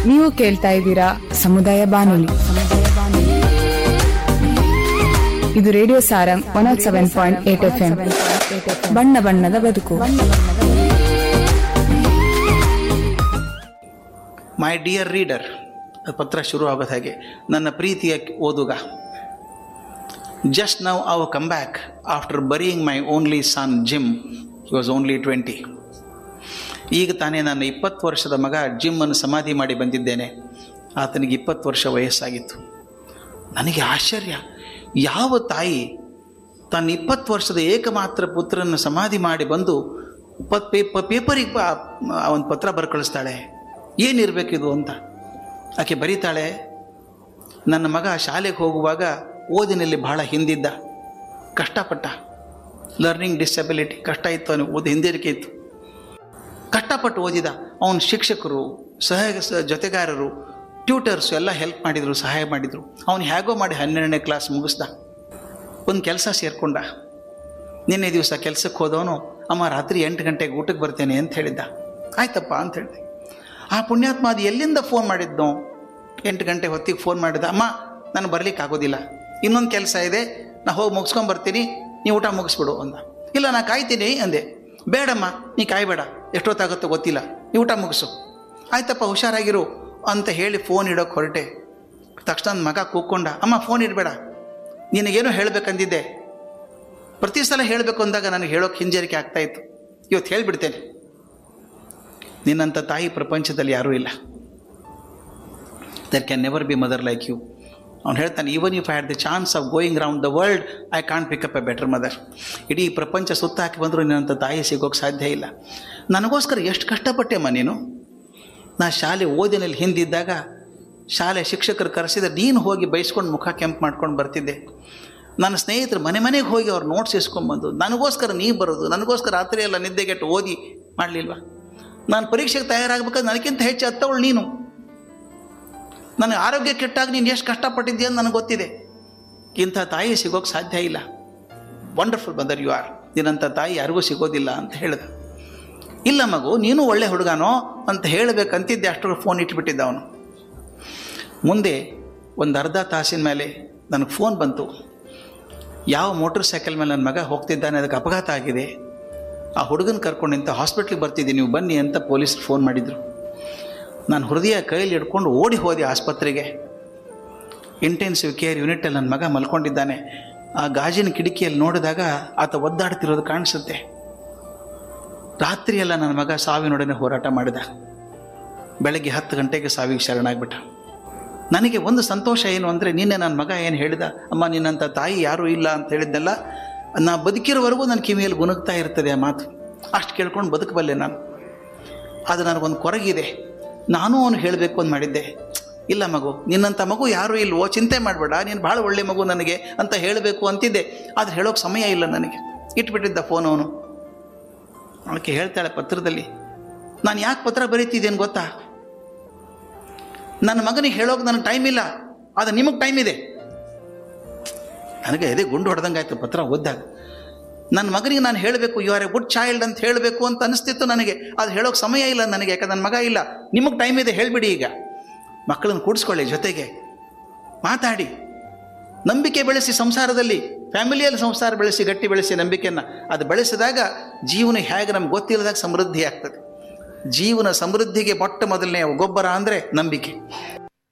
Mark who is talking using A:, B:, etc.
A: ನೀವು ಕೇಳ್ತಾ ಇದ್ದೀರಾ ಸಮುದಾಯ ಬಾನುಲಿ ಇದು radio Sarang one not seven point eight F M ಬಣ್ಣ ಬಣ್ಣದ ಬದುಕು
B: ಮೈ ಡಿಯರ್ ರೀಡರ್ ಪತ್ರ ಶುರು ಆಗೋದು ಹಾಗೆ ನನ್ನ ಪ್ರೀತಿಯ ಓದುಗ just now have come back after burying my only son Jim he was only twenty ಈಗ ತಾನೇ ನನ್ನ ಇಪ್ಪತ್ತು ವರ್ಷದ ಮಗ ಜಿಮ್ಮನ್ನು ಸಮಾಧಿ ಮಾಡಿ ಬಂದಿದ್ದೇನೆ ಆತನಿಗೆ ಇಪ್ಪತ್ತು ವರ್ಷ ವಯಸ್ಸಾಗಿತ್ತು ನನಗೆ ಆಶ್ಚರ್ಯ ಯಾವ ತಾಯಿ ತನ್ನ ಇಪ್ಪತ್ತು ವರ್ಷದ ಏಕಮಾತ್ರ ಪುತ್ರನ ಸಮಾಧಿ ಮಾಡಿ ಬಂದು ಪ ಪೇಪ ಪೇಪರಿಗೆ ಒಂದು ಪತ್ರ ಬರ ಕಳಿಸ್ತಾಳೆ ಏನಿರಬೇಕಿದು ಅಂತ ಆಕೆ ಬರೀತಾಳೆ ನನ್ನ ಮಗ ಶಾಲೆಗೆ ಹೋಗುವಾಗ ಓದಿನಲ್ಲಿ ಬಹಳ ಹಿಂದಿದ್ದ ಕಷ್ಟಪಟ್ಟ ಲರ್ನಿಂಗ್ ಡಿಸಬಿಲಿಟಿ ಕಷ್ಟ ಇತ್ತು ಅವನು ಓದಿ ಹಿಂದಿರಿಕೆ ಇತ್ತು ಕಷ್ಟಪಟ್ಟು ಓದಿದ ಅವನ ಶಿಕ್ಷಕರು ಸಹ ಸ- ಜೊತೆಗಾರರು ಟ್ಯೂಟರ್ಸ್ ಎಲ್ಲ ಹೆಲ್ಪ್ ಮಾಡಿದರು ಸಹಾಯ ಮಾಡಿದರು ಅವನು ಹೇಗೋ ಮಾಡಿ ಹನ್ನೆರಡನೇ ಕ್ಲಾಸ್ ಮುಗಿಸ್ದ ಒಂದು ಕೆಲಸ ಸೇರಿಕೊಂಡ ನಿನ್ನೆ ದಿವಸ ಕೆಲಸಕ್ಕೆ ಹೋದವನು ಅಮ್ಮ ರಾತ್ರಿ ಎಂಟು ಗಂಟೆಗೆ ಊಟಕ್ಕೆ ಬರ್ತೇನೆ ಅಂತ ಹೇಳಿದ್ದ ಆಯ್ತಪ್ಪ ಅಂತ ಹೇಳಿದೆ ಆ ಪುಣ್ಯಾತ್ಮ ಅದು ಎಲ್ಲಿಂದ ಫೋನ್ ಮಾಡಿದ್ನೋ ಎಂಟು ಗಂಟೆ ಹೊತ್ತಿಗೆ ಫೋನ್ ಮಾಡಿದ ಅಮ್ಮ ನಾನು ಬರ್ಲಿಕ್ಕೆ ಆಗೋದಿಲ್ಲ ಇನ್ನೊಂದು ಕೆಲಸ ಇದೆ ನಾ ಹೋಗಿ ಮುಗಿಸ್ಕೊಂಡು ಬರ್ತೀನಿ ನೀವು ಊಟ ಮುಗಿಸ್ಬಿಡು ಅಂದ ಇಲ್ಲ ನಾ ಕಾಯ್ತೀನಿ ಅಂದೆ ಬೇಡಮ್ಮ ನೀ ಕಾಯ್ಬೇಡ ಎಷ್ಟೊತ್ತಾಗುತ್ತೋ ಗೊತ್ತಿಲ್ಲ ನೀ ಊಟ ಮುಗಿಸು ಆಯ್ತಪ್ಪ ಹುಷಾರಾಗಿರು ಅಂತ ಹೇಳಿ ಫೋನ್ ಇಡೋಕೆ ಹೊರಟೆ ತಕ್ಷಣ ನನ್ನ ಮಗ ಕೂಕ್ಕೊಂಡ ಅಮ್ಮ ಫೋನ್ ಇಡಬೇಡ ನಿನಗೇನೋ ಹೇಳಬೇಕಂದಿದ್ದೆ ಪ್ರತಿ ಸಲ ಹೇಳಬೇಕು ಅಂದಾಗ ನನಗೆ ಹೇಳೋಕೆ ಹಿಂಜರಿಕೆ ಆಗ್ತಾಯಿತ್ತು ಇವತ್ತು ಹೇಳಿಬಿಡ್ತೇನೆ ನಿನ್ನಂಥ ತಾಯಿ ಪ್ರಪಂಚದಲ್ಲಿ ಯಾರೂ ಇಲ್ಲ there can never be mother like you ಅವ್ನು ಹೇಳ್ತಾನೆ even if I had the chance of going round the world I can't pick up a better mother ಇಡೀ ಪ್ರಪಂಚ ಸುತ್ತ ಹಾಕಿ ಬಂದರೂ ನಿನ್ನಂಥ ತಾಯಿ ಸಿಗೋಕ್ಕೆ ಸಾಧ್ಯ ಇಲ್ಲ ನನಗೋಸ್ಕರ ಎಷ್ಟು ಕಷ್ಟಪಟ್ಟೆಮ್ಮ ನೀನು ನಾ ಶಾಲೆ ಓದಿನಲ್ಲಿ ಹಿಂದಿದ್ದಾಗ ಶಾಲೆ ಶಿಕ್ಷಕರು ಕರೆಸಿದ್ರೆ ನೀನು ಹೋಗಿ ಬೈಸ್ಕೊಂಡು ಮುಖ ಕೆಂಪು ಮಾಡ್ಕೊಂಡು ಬರ್ತಿದ್ದೆ ನನ್ನ ಸ್ನೇಹಿತರು ಮನೆ ಮನೆಗೆ ಹೋಗಿ ಅವ್ರು ನೋಟ್ಸ್ ಇಸ್ಕೊಂಬಂದು ನನಗೋಸ್ಕರ ನೀ ಬರೋದು ನನಗೋಸ್ಕರ ರಾತ್ರಿ ಎಲ್ಲ ನಿದ್ದೆಗೆಟ್ಟು ಓದಿ ಮಾಡಲಿಲ್ವಾ ನಾನು ಪರೀಕ್ಷೆಗೆ ತಯಾರಾಗಬೇಕಾದ್ರೆ ನನಗಿಂತ ಹೆಚ್ಚು ಹತ್ತವಳು ನೀನು ನನಗೆ ಆರೋಗ್ಯ ಕೆಟ್ಟಾಗ ನೀನು ಎಷ್ಟು ಕಷ್ಟಪಟ್ಟಿದ್ದೀಯ ಅಂತ ನನಗೆ ಗೊತ್ತಿದೆ ಇಂಥ ತಾಯಿ ಸಿಗೋಕ್ಕೆ ಸಾಧ್ಯ ಇಲ್ಲ ವಂಡರ್ಫುಲ್ ಮದರ್ ಯು ಆರ್ ನಿನ್ನಂಥ ತಾಯಿ ಯಾರಿಗೂ ಸಿಗೋದಿಲ್ಲ ಅಂತ ಹೇಳಿದ ಇಲ್ಲ ಮಗು ನೀನು ಒಳ್ಳೆ ಹುಡುಗನೋ ಅಂತ ಹೇಳಬೇಕಂತಿದ್ದೆ ಅಷ್ಟರ ಫೋನ್ ಇಟ್ಬಿಟ್ಟಿದ್ದ ಅವನು ಮುಂದೆ ಒಂದು ಅರ್ಧ ತಾಸಿನ ಮೇಲೆ ನನಗೆ ಫೋನ್ ಬಂತು ಯಾವ ಮೋಟ್ರ್ ಸೈಕಲ್ ಮೇಲೆ ನನ್ನ ಮಗ ಹೋಗ್ತಿದ್ದಾನೆ ಅದಕ್ಕೆ ಅಪಘಾತ ಆಗಿದೆ ಆ ಹುಡುಗನ ಕರ್ಕೊಂಡು ನಿಂತ ಹಾಸ್ಪಿಟ್ಲಿಗೆ ಬರ್ತಿದ್ದೀನಿ ನೀವು ಬನ್ನಿ ಅಂತ ಪೊಲೀಸರು ಫೋನ್ ಮಾಡಿದರು ನಾನು ಹೃದಯ ಕೈಯಲ್ಲಿ ಹಿಡ್ಕೊಂಡು ಓಡಿ ಹೋದೆ ಆಸ್ಪತ್ರೆಗೆ ಇಂಟೆನ್ಸಿವ್ ಕೇರ್ ಯೂನಿಟಲ್ಲಿ ನನ್ನ ಮಗ ಮಲ್ಕೊಂಡಿದ್ದಾನೆ ಆ ಗಾಜಿನ ಕಿಟಕಿಯಲ್ಲಿ ನೋಡಿದಾಗ ಆತ ಒದ್ದಾಡ್ತಿರೋದು ಕಾಣಿಸುತ್ತೆ ರಾತ್ರಿಯೆಲ್ಲ ನನ್ನ ಮಗ ಸಾವಿನೊಡನೆ ಹೋರಾಟ ಮಾಡಿದ ಬೆಳಗ್ಗೆ ಹತ್ತು ಗಂಟೆಗೆ ಸಾವಿಗೆ ಶರಣಾಗ್ಬಿಟ್ಟ ನನಗೆ ಒಂದು ಸಂತೋಷ ಏನು ಅಂದರೆ ನಿನ್ನೆ ನನ್ನ ಮಗ ಏನು ಹೇಳಿದ ಅಮ್ಮ ನಿನ್ನಂಥ ತಾಯಿ ಯಾರೂ ಇಲ್ಲ ಅಂತ ಹೇಳಿದ್ದೆಲ್ಲ ನಾ ಬದುಕಿರೋವರೆಗೂ ನನ್ನ ಕಿವಿಯಲ್ಲಿ ಗುಣಗ್ತಾ ಇರ್ತದೆ ಆ ಮಾತು ಅಷ್ಟು ಕೇಳ್ಕೊಂಡು ಬದುಕಬಲ್ಲೆ ನಾನು ಅದು ನನಗೊಂದು ಕೊರಗಿದೆ ನಾನು ಅವನು ಹೇಳಬೇಕು ಅಂತ ಮಾಡಿದ್ದೆ ಇಲ್ಲ ಮಗು ನಿನ್ನಂಥ ಮಗು ಯಾರೂ ಇಲ್ವೋ ಚಿಂತೆ ಮಾಡಬೇಡ ನೀನು ಭಾಳ ಒಳ್ಳೆ ಮಗು ನನಗೆ ಅಂತ ಹೇಳಬೇಕು ಅಂತಿದ್ದೆ ಆದರೆ ಹೇಳೋಕೆ ಸಮಯ ಇಲ್ಲ ನನಗೆ ಇಟ್ಬಿಟ್ಟಿದ್ದ ಫೋನ್ ಅವನು ಅವಳಿಗೆ ಹೇಳ್ತಾಳೆ ಪತ್ರದಲ್ಲಿ ನಾನು ಯಾಕೆ ಪತ್ರ ಬರೀತಿದ್ದೇನೆ ಗೊತ್ತಾ ನನ್ನ ಮಗನಿಗೆ ಹೇಳೋಕೆ ನನಗೆ ಟೈಮ್ ಇಲ್ಲ ಆದರೆ ನಿಮಗೆ ಟೈಮ್ ಇದೆ ನನಗೆ ಎದೆ ಗುಂಡು ಹೊಡೆದಂಗೆ ಆಯಿತು ಪತ್ರ ಓದ್ದಾಗ ನನ್ನ ಮಗನಿಗೆ ನಾನು ಹೇಳಬೇಕು you are a good child ಅಂತ ಹೇಳಬೇಕು ಅಂತ ಅನಿಸ್ತಿತ್ತು ನನಗೆ ಅದು ಹೇಳೋಕೆ ಸಮಯ ಇಲ್ಲ ನನಗೆ ಯಾಕೆ ನನ್ನ ಮಗ ಇಲ್ಲ ನಿಮಗೆ ಟೈಮ್ ಇದೆ ಹೇಳಿಬಿಡಿ ಈಗ ಮಕ್ಕಳನ್ನು ಕೂಡಿಸ್ಕೊಳ್ಳಿ ಜೊತೆಗೆ ಮಾತಾಡಿ ನಂಬಿಕೆ ಬೆಳೆಸಿ ಸಂಸಾರದಲ್ಲಿ ಫ್ಯಾಮಿಲಿಯಲ್ಲಿ ಸಂಸಾರ ಬೆಳೆಸಿ ಗಟ್ಟಿ ಬೆಳೆಸಿ ನಂಬಿಕೆಯನ್ನು ಅದು ಬೆಳೆಸಿದಾಗ ಜೀವನ ಹೇಗೆ ನಮ್ಗೆ ಗೊತ್ತಿಲ್ಲದಾಗ ಸಮೃದ್ಧಿ ಆಗ್ತದೆ ಜೀವನ ಸಮೃದ್ಧಿಗೆ ಮೊಟ್ಟ ಮೊದಲನೇ ಗೊಬ್ಬರ ಅಂದರೆ ನಂಬಿಕೆ